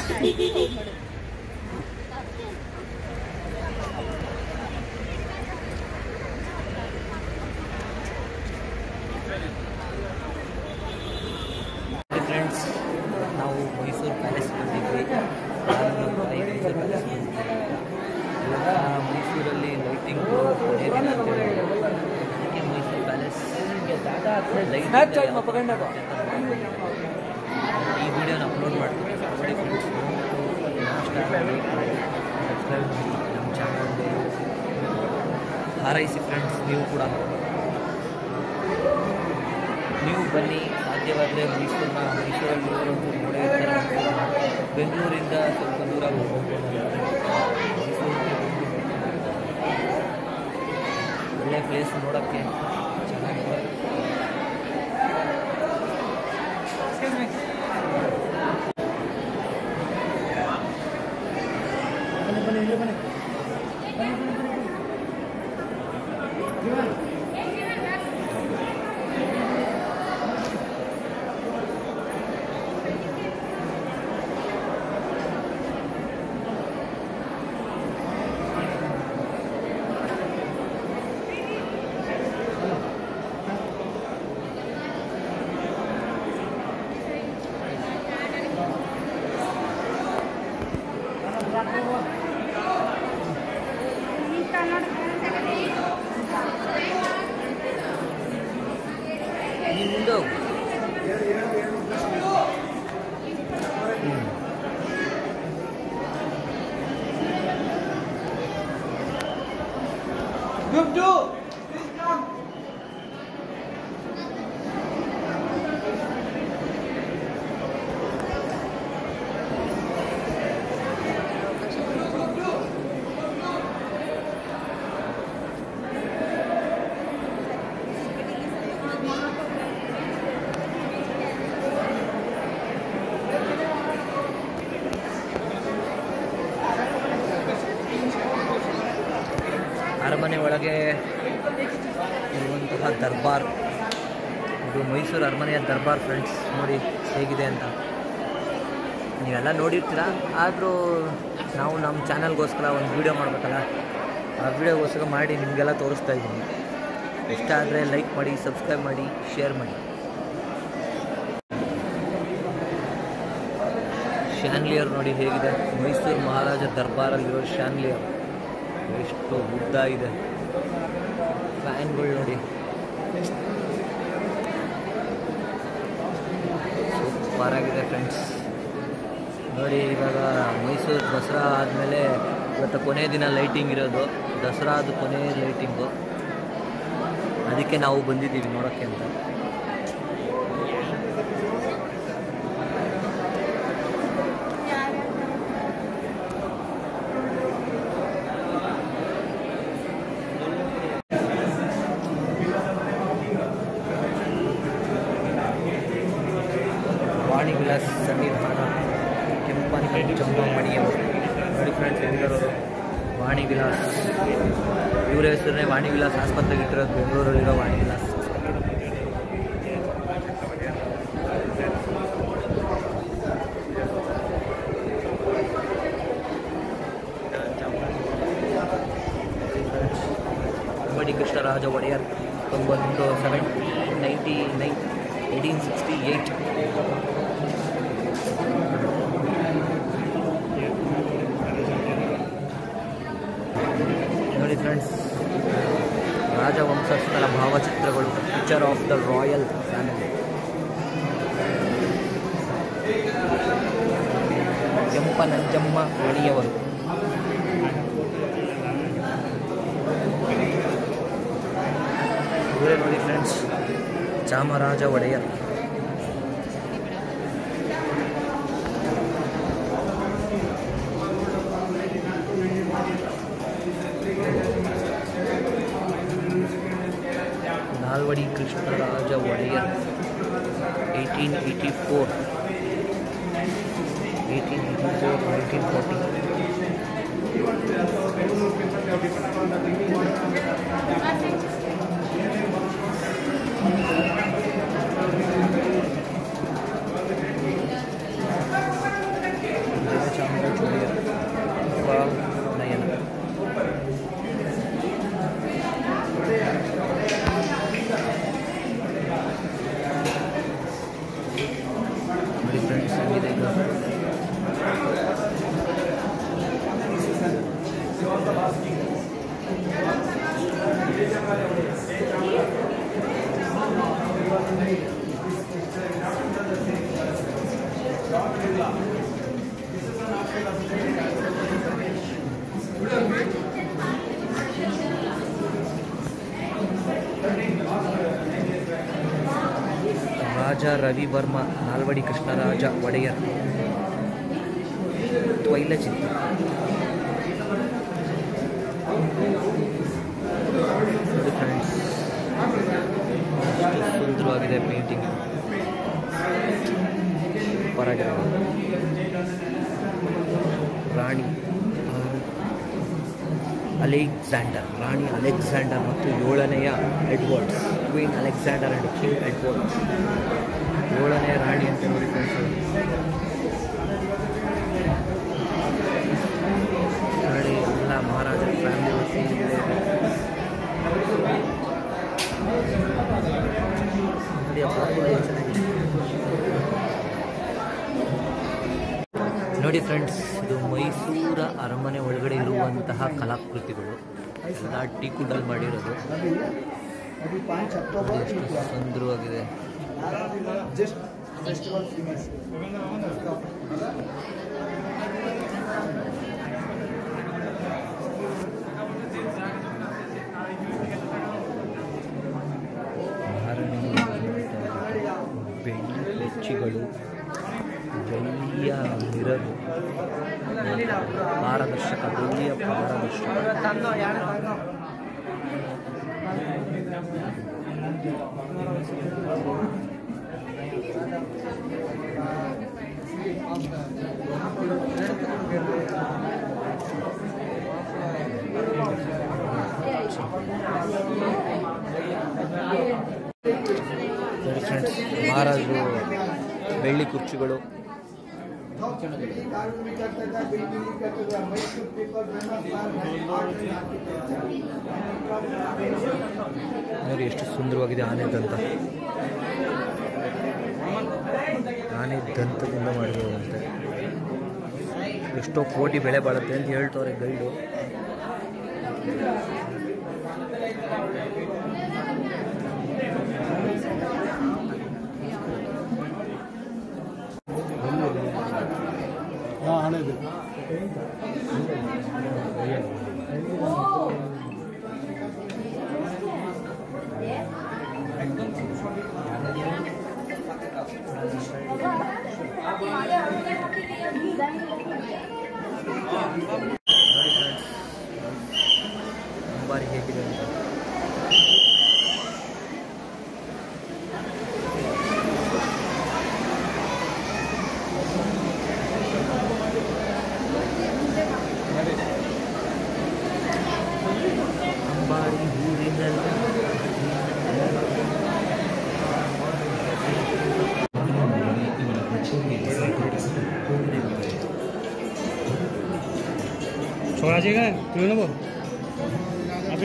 Friends ನಾವು Mysuru palace ಬಂದಿದ್ವಿ ನಾನು ನಮ್ಮ ತಾಯಿ ಮೈಸೂರು ಪ್ಯಾಲೇಸ್ ಬಂದಿದ್ವಿ ಇವಾಗ ಮೈಸೂರಲ್ಲಿ ಲೈಟಿಂಗ್ ಕೊನೆ ದಿನ ಅಂತ ಹೇಳಿದ್ರು. ಅದಕ್ಕೆ ಮೈಸೂರು ಪ್ಯಾಲೇಸ್ ಲೈಟ್ ಈ ವಿಡಿಯೋನ ಅಪ್ಲೋಡ್ ಮಾಡ್ತೀನಿ ನೋಡಿ ಫ್ರೆಂಡ್ಸ್ ಇಷ್ಟ ಲೈಕ್ ಮಾಡಿ ಸಬ್ಸ್ಕ್ರೈಬ್ ಮಾಡಿ ನಮ್ಮ ಚಾನಲ್ಗೆ ಹಾರೈಸಿ ಫ್ರೆಂಡ್ಸ್ ನೀವು ಕೂಡ ನೀವು ಬನ್ನಿ ಸಾಧ್ಯವಾದರೆ ಮೈಸೂರನ್ನ ಮೈಸೂರಲ್ಲಿ ಇರೋರು ನೋಡೇ ಇರ್ತಾರೆ ಮೈಸೂರನ್ನ. ಬೆಂಗಳೂರಿಂದ ಸ್ವಲ್ಪ ದೂರ ಹೋಗ್ಬೋದು ಮೈಸೂರಿಗೆ ಒಳ್ಳೆ ಪ್ಲೇಸ್ ನೋಡೋಕ್ಕೆ ಚೆನ್ನಾಗಿದೆ ನೀನು ಮುಂದೆ ಹೋಗು ಹ್ಮ್. ಅರಮನೆ ಒಳಗೆ ಇರುವಂತಹ ದರ್ಬಾರ್ ಇದು ಮೈಸೂರು ಅರಮನೆಯ ದರ್ಬಾರ್ ಫ್ರೆಂಡ್ಸ್ ನೋಡಿ ಹೇಗಿದೆ ಅಂತ ನೀವೆಲ್ಲ ನೋಡಿರ್ತೀರ ಆದರೂ ನಾವು ನಮ್ಮ ಚಾನಲ್ಗೋಸ್ಕರ ಒಂದು ವೀಡಿಯೋ ಮಾಡಬೇಕಲ್ಲ ಆ ವೀಡಿಯೋಗೋಸ್ಕರ ಮಾಡಿ ನಿಮಗೆಲ್ಲ ತೋರಿಸ್ತಾ ಇದ್ದೀನಿ ಇಷ್ಟ ಆದರೆ ಲೈಕ್ ಮಾಡಿ ಸಬ್ಸ್ಕ್ರೈಬ್ ಮಾಡಿ ಶೇರ್ ಮಾಡಿ ಶಾನ್ಲಿಯರ್ ನೋಡಿ ಹೇಗಿದೆ ಮೈಸೂರು ಮಹಾರಾಜ ದರ್ಬಾರಲ್ಲಿರೋ ಶಾನ್ಲಿಯರ್ ಎಷ್ಟು ಉದ್ದ ಇದೆ ಫ್ಯಾನ್ಗಳು ನೋಡಿ ಸೂಪರ್ ಆಗಿದೆ ಫ್ರೆಂಡ್ಸ್ ನೋಡಿ ಇವಾಗ ಮೈಸೂರು ದಸರಾ ಆದಮೇಲೆ ಇವತ್ತು ಕೊನೆ ದಿನ ಲೈಟಿಂಗ್ ಇರೋದು ದಸರಾ ಅದು ಕೊನೆ ಲೈಟಿಂಗು ಅದಕ್ಕೆ ನಾವು ಬಂದಿದ್ದೀವಿ ನೋಡೋಕ್ಕೆ ಅಂತ ವಾಣಿ ವಿಲಾಸ್ ಸನ್ನಿಧಾನ ಕೆಂಪನ ಚಂಬಮಣಿಯವರು ನೋಡಿ ಫ್ರೆಂಡ್ಸ್ ಹೆಂಗಿರೋರು ವಾಣಿ ವಿಲಾಸ್ ಇವರ ಹೆಸರನ್ನೇ ವಾಣಿ ವಿಲಾಸ್ ಆಸ್ಪತ್ರೆಗೆ ಇಟ್ಟಿರೋದು ಬೆಂಗಳೂರಲ್ಲಿರೋ ವಾಣಿ ವಿಲಾಸ್ ಅಂಬಡಿ ಕೃಷ್ಣರಾಜ ಒಡೆಯರ್ ಒಂದು seventeen ninety nine eighteen sixty eight ನೋಡಿ ಫ್ರೆಂಡ್ಸ್ ರಾಜವಂಶಸ್ಥರ ಭಾವಚಿತ್ರಗಳು picture of the royal family Kempananjamma ಮಣಿಯವರು ಇವರೇ ನೋಡಿ ಫ್ರೆಂಡ್ಸ್ ಚಾಮರಾಜ ಒಡೆಯರ್ ನಾಲ್ವಡಿ Krishnaraja Wodeyar eighteen eighty four eighteen eighty four nineteen forty Raja Ravivarma ನಾಲ್ವಡಿ ಕೃಷ್ಣರಾಜ ಒಡೆಯರ್ ತ್ವೈಲ ಚಿತ್ರ ನೋಡಿ ಫ್ರೆಂಡ್ಸ್ ಎಷ್ಟು ಸುಂದರವಾಗಿದೆ ಪೇಂಟಿಂಗ್ ಹೊರಗಿದೆ ರಾಣಿ ಆ, ಅಲೆಕ್ಸಾಂಡರ್ ರಾಣಿ ಅಲೆಕ್ಸಾಂಡರ್ ಮತ್ತು ಏಳನೆಯ Edwards queen Alexander and king Edwards ಏಳನೆಯ ರಾಣಿ ಅಂತ ನೋಡಿ ಫ್ರೆಂಡ್ಸ್ ನೋಡಿ ಎಲ್ಲ ಮಹಾರಾಜರ ಫ್ಯಾಮಿಲಿ ಒಟ್ಟು ನೋಡಿ ಆ ಬಾಗಿಲು ಎಷ್ಟು ಚೆನ್ನಾಗಿದೆ. ನೋಡಿ ಫ್ರೆಂಡ್ಸ್ ಇದು ಮೈಸೂರ ಅರಮನೆ ಒಳಗಡೆ ಇರುವಂತಹ ಕಲಾಕೃತಿಗಳು ಎಲ್ಲ ಟೀಕುಡಲ್ಲಿ ಮಾಡಿರೋದು ನೋಡಿ ಎಷ್ಟು ಸುಂದರವಾಗಿದೆ ಬೆಳ್ಳಿ ಕುರ್ಚಿಗಳು ಬೆಳ್ಳಿಯ ಮಿರರು ಪಾರದರ್ಶಕ ಬೆಳ್ಳಿಯ ಪಾರದರ್ಶಕ ನೋಡಿ ಫ್ರೆಂಡ್ಸ್ ಮಹಾರಾಜರು ಬೆಳ್ಳಿ ಕುರ್ಚಿಗಳು ನೋಡಿ ಎಷ್ಟು ಸುಂದರವಾಗಿದೆ ಆನೆ ದಂತ ಆನೆ ದಂತದಿಂದ ಮಾಡಿರೋದಂತೆ ಎಷ್ಟೋ ಕೋಟಿ ಬೆಲೆ ಬಾಳುತ್ತೆ ಅಂತ ಹೇಳ್ತವ್ರೆ ಗೈಡು ನೋಡಿ ಫ್ರೆಂಡ್ಸ್ ಅಂಬಾರಿ ಹೇಗಿದೆ ಅಂತ ಅಂಬಾರಿ ಊರಿನಲ್ಲಿ छोड़ा जाएगा তুলে নেবো আপনি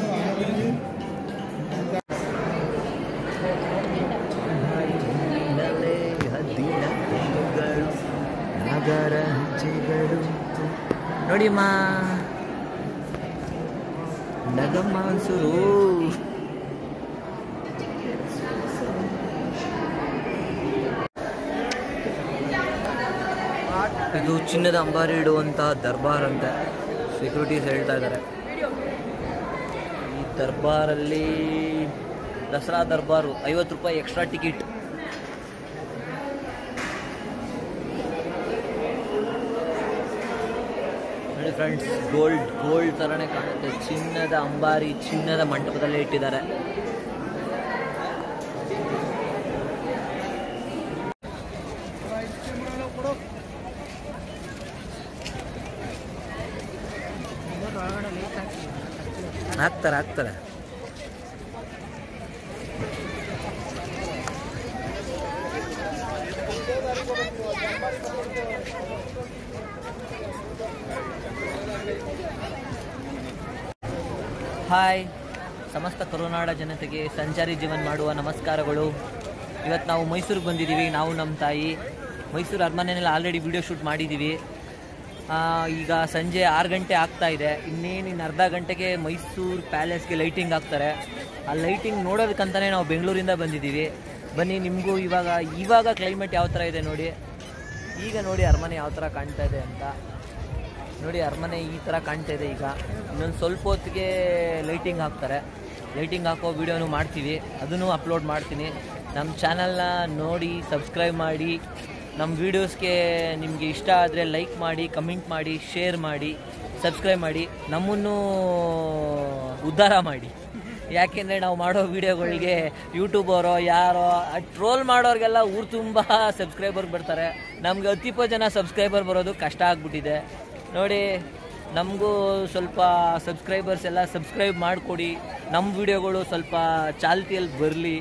ಹದಿನಲೆ ಹದಿನ ಹೆಣ್ಣುಗಳು ನಗರ ಹೆಜ್ಜೆಗಳು ನೋಡಿಮ್ಮ ನಗಮ್ಮ ಅನ್ಸುರು ಇದು ಚಿನ್ನದ ಅಂಬಾರಿ ಇಡುವಂತಹ ದರ್ಬಾರ್ ಅಂತ ಸೆಕ್ಯೂರಿಟೀಸ್ ಹೇಳ್ತಾ ಇದ್ದಾರೆ ಈ ದರ್ಬಾರಲ್ಲಿ ದಸರಾ ದರ್ಬಾರು ಐವತ್ತು ರೂಪಾಯಿ ಎಕ್ಸ್ಟ್ರಾ ಟಿಕೆಟ್ ನೋಡಿ ಫ್ರೆಂಡ್ಸ್ ಗೋಲ್ಡ್ ಗೋಲ್ಡ್ ಥರನೇ ಕಾಣುತ್ತೆ ಚಿನ್ನದ ಅಂಬಾರಿ ಚಿನ್ನದ ಮಂಟಪದಲ್ಲೇ ಇಟ್ಟಿದ್ದಾರೆ ಹಾಕ್ತಾರೆ ಹಾಕ್ತಾರೆ ಹಾಯ್ ಸಮಸ್ತ ಕರುನಾಡ ಜನತೆಗೆ ಸಂಚಾರಿ ಜೀವನ ಮಾಡುವ ನಮಸ್ಕಾರಗಳು ಇವತ್ತು ನಾವು ಮೈಸೂರಿಗೆ ಬಂದಿದ್ದೀವಿ ನಾವು ನಮ್ಮ ತಾಯಿ ಮೈಸೂರು ಅರಮನೆಯಲ್ಲಿ ಆಲ್ರೆಡಿ ವಿಡಿಯೋ ಶೂಟ್ ಮಾಡಿದ್ದೀವಿ ಆ, ಈಗ ಸಂಜೆ ಆರು ಗಂಟೆ ಆಗ್ತಾ ಇದೆ ಇನ್ನೇನು ಇನ್ನು ಅರ್ಧ ಗಂಟೆಗೆ ಮೈಸೂರು ಪ್ಯಾಲೇಸ್ಗೆ ಲೈಟಿಂಗ್ ಹಾಕ್ತಾರೆ ಆ ಲೈಟಿಂಗ್ ನೋಡೋದಕ್ಕಂತಲೇ ನಾವು ಬೆಂಗಳೂರಿಂದ ಬಂದಿದ್ದೀವಿ ಬನ್ನಿ ನಿಮಗೂ ಇವಾಗ ಇವಾಗ ಕ್ಲೈಮೇಟ್ ಯಾವ ಥರ ಇದೆ ನೋಡಿ ಈಗ ನೋಡಿ ಅರಮನೆ ಯಾವ ಥರ ಕಾಣ್ತಾ ಇದೆ ಅಂತ ನೋಡಿ ಅರಮನೆ ಈ ಥರ ಕಾಣ್ತಾ ಇದೆ ಈಗ ಇನ್ನೊಂದು ಸ್ವಲ್ಪ ಹೊತ್ತಿಗೆ ಲೈಟಿಂಗ್ ಹಾಕ್ತಾರೆ ಲೈಟಿಂಗ್ ಹಾಕೋ ವಿಡಿಯೋನು ಮಾಡ್ತೀವಿ ಅದನ್ನು ಅಪ್ಲೋಡ್ ಮಾಡ್ತೀನಿ ನಮ್ಮ ಚಾನಲ್ನ ನೋಡಿ ಸಬ್ಸ್ಕ್ರೈಬ್ ಮಾಡಿ ನಮ್ಮ ವೀಡಿಯೋಸ್ಗೆ ನಿಮಗೆ ಇಷ್ಟ ಆದರೆ ಲೈಕ್ ಮಾಡಿ ಕಮೆಂಟ್ ಮಾಡಿ ಶೇರ್ ಮಾಡಿ ಸಬ್ಸ್ಕ್ರೈಬ್ ಮಾಡಿ ನಮ್ಮನ್ನು ಉದ್ಧಾರ ಮಾಡಿ ಯಾಕೆಂದರೆ ನಾವು ಮಾಡೋ ವೀಡಿಯೋಗಳಿಗೆ ಯೂಟ್ಯೂಬರೋ ಯಾರೋ ಟ್ರೋಲ್ ಮಾಡೋರಿಗೆಲ್ಲ ಊರು ತುಂಬ ಸಬ್ಸ್ಕ್ರೈಬರ್ ಬರ್ತಾರೆ ನಮಗೆ ಹತ್ತಿಪ್ಪ ಜನ ಸಬ್ಸ್ಕ್ರೈಬರ್ ಬರೋದು ಕಷ್ಟ ಆಗ್ಬಿಟ್ಟಿದೆ ನೋಡಿ ನಮಗೂ ಸ್ವಲ್ಪ ಸಬ್ಸ್ಕ್ರೈಬರ್ಸ್ ಎಲ್ಲ ಸಬ್ಸ್ಕ್ರೈಬ್ ಮಾಡಿಕೊಡಿ ನಮ್ಮ ವಿಡಿಯೋಗಳು ಸ್ವಲ್ಪ ಚಾಲ್ತಿಯಲ್ಲಿ ಬರಲಿ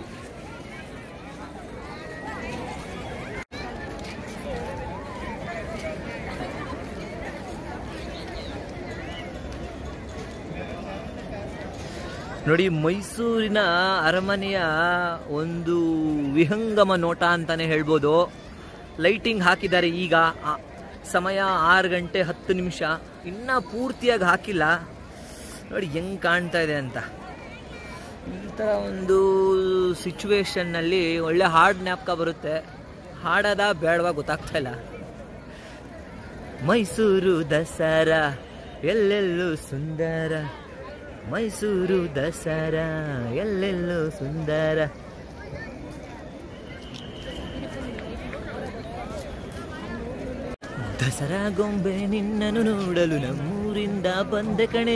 ನೋಡಿ ಮೈಸೂರಿನ ಅರಮನೆಯ ಒಂದು ವಿಹಂಗಮ ನೋಟ ಅಂತಾನೆ ಹೇಳ್ಬೋದು ಲೈಟಿಂಗ್ ಹಾಕಿದ್ದಾರೆ ಈಗ ಆ, ಸಮಯ ಆರು ಗಂಟೆ ಹತ್ತು ನಿಮಿಷ ಇನ್ನೂ ಪೂರ್ತಿಯಾಗಿ ಹಾಕಿಲ್ಲ ನೋಡಿ ಹೆಂಗ್ ಕಾಣ್ತಾ ಇದೆ ಅಂತ ಈ ಥರ ಒಂದು ಸಿಚುವೇಶನ್ನಲ್ಲಿ ಒಳ್ಳೆ ಹಾಡ್ ಜ್ಞಾಪಕ ಬರುತ್ತೆ ಹಾಡೋದ ಬೇಡವಾ ಗೊತ್ತಾಗ್ತಾ ಇಲ್ಲ ಮೈಸೂರು ದಸರಾ ಎಲ್ಲೆಲ್ಲೂ ಸುಂದರ ಮೈಸೂರು ದಸರಾ ಎಲ್ಲೆಲ್ಲೂ ಸುಂದರ ದಸರಾ ಗೊಂಬೆ ನಿನ್ನನ್ನು ನೋಡಲು ನಮ್ಮೂರಿಂದ ಬಂದೆ ಕಣೆ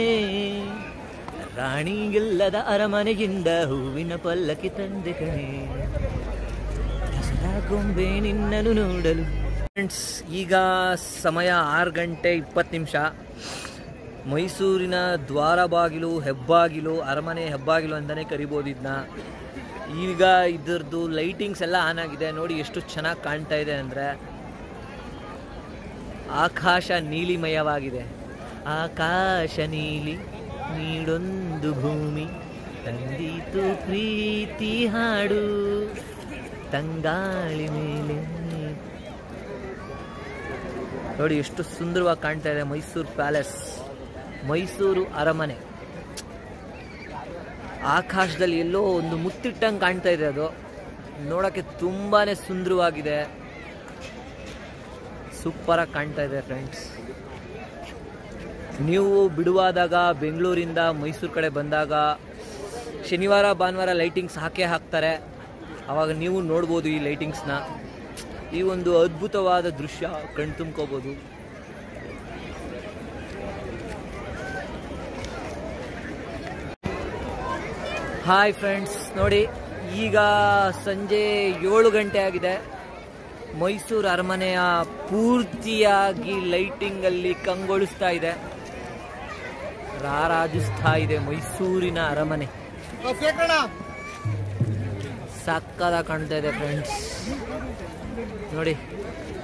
ರಾಣಿಗಿಲ್ಲದ ಅರಮನೆಯಿಂದ ಹೂವಿನ ಪಲ್ಲಕ್ಕಿ ತಂದೆ ಕಣೆ ದಸರಾ ಗೊಂಬೆ ನಿನ್ನನ್ನು ನೋಡಲು ಫ್ರೆಂಡ್ಸ್ ಈಗ ಸಮಯ ಆರು ಗಂಟೆ ಇಪ್ಪತ್ತು ನಿಮಿಷ ಮೈಸೂರಿನ ದ್ವಾರ ಬಾಗಿಲು ಹೆಬ್ಬಾಗಿಲು ಅರಮನೆ ಹೆಬ್ಬಾಗಿಲು ಅಂತಲೇ ಕರಿಬೋದು ಇದನ್ನ ಈಗ ಇದರದ್ದು ಲೈಟಿಂಗ್ಸ್ ಎಲ್ಲ ಆನ್ ಆಗಿದೆ ನೋಡಿ ಎಷ್ಟು ಚೆನ್ನಾಗಿ ಕಾಣ್ತಾ ಇದೆ ಅಂದರೆ ಆಕಾಶ ನೀಲಿಮಯವಾಗಿದೆ ಆಕಾಶ ನೀಲಿ ನೀಡೊಂದು ಭೂಮಿ ತಂದೀತು ಪ್ರೀತಿ ಹಾಡು ತಂಗಾಳಿ ಮೇಲೆ ನೋಡಿ ಎಷ್ಟು ಸುಂದರವಾಗಿ ಕಾಣ್ತಾ ಇದೆ ಮೈಸೂರು ಪ್ಯಾಲೇಸ್ ಮೈಸೂರು ಅರಮನೆ ಆಕಾಶದಲ್ಲಿ ಎಲ್ಲೋ ಒಂದು ಮುತ್ತಿಟ್ಟಂಗೆ ಕಾಣ್ತಾ ಇದೆ ಅದು ನೋಡೋಕ್ಕೆ ತುಂಬಾ ಸುಂದರವಾಗಿದೆ ಸೂಪರಾಗಿ ಕಾಣ್ತಾ ಇದೆ ಫ್ರೆಂಡ್ಸ್ ನೀವು ಬಿಡುವಾದಾಗ ಬೆಂಗಳೂರಿಂದ ಮೈಸೂರು ಕಡೆ ಬಂದಾಗ ಶನಿವಾರ ಭಾನುವಾರ ಲೈಟಿಂಗ್ಸ್ ಹಾಕೇ ಹಾಕ್ತಾರೆ ಆವಾಗ ನೀವು ನೋಡ್ಬೋದು ಈ ಲೈಟಿಂಗ್ಸ್ನ ಈ ಒಂದು ಅದ್ಭುತವಾದ ದೃಶ್ಯ ಕಣ್ತುಂಬ್ಕೋಬೋದು ಹಾಯ್ ಫ್ರೆಂಡ್ಸ್ ನೋಡಿ ಈಗ ಸಂಜೆ ಏಳು ಗಂಟೆ ಆಗಿದೆ ಮೈಸೂರು ಅರಮನೆಯ ಪೂರ್ತಿಯಾಗಿ ಲೈಟಿಂಗಲ್ಲಿ ಕಂಗೊಳಿಸ್ತಾ ಇದೆ ರಾರಾಜಿಸ್ತಾ ಇದೆ ಮೈಸೂರಿನ ಅರಮನೆ ಸಕ್ಕದ ಕಾಣ್ತಾ ಇದೆ ಫ್ರೆಂಡ್ಸ್ ನೋಡಿ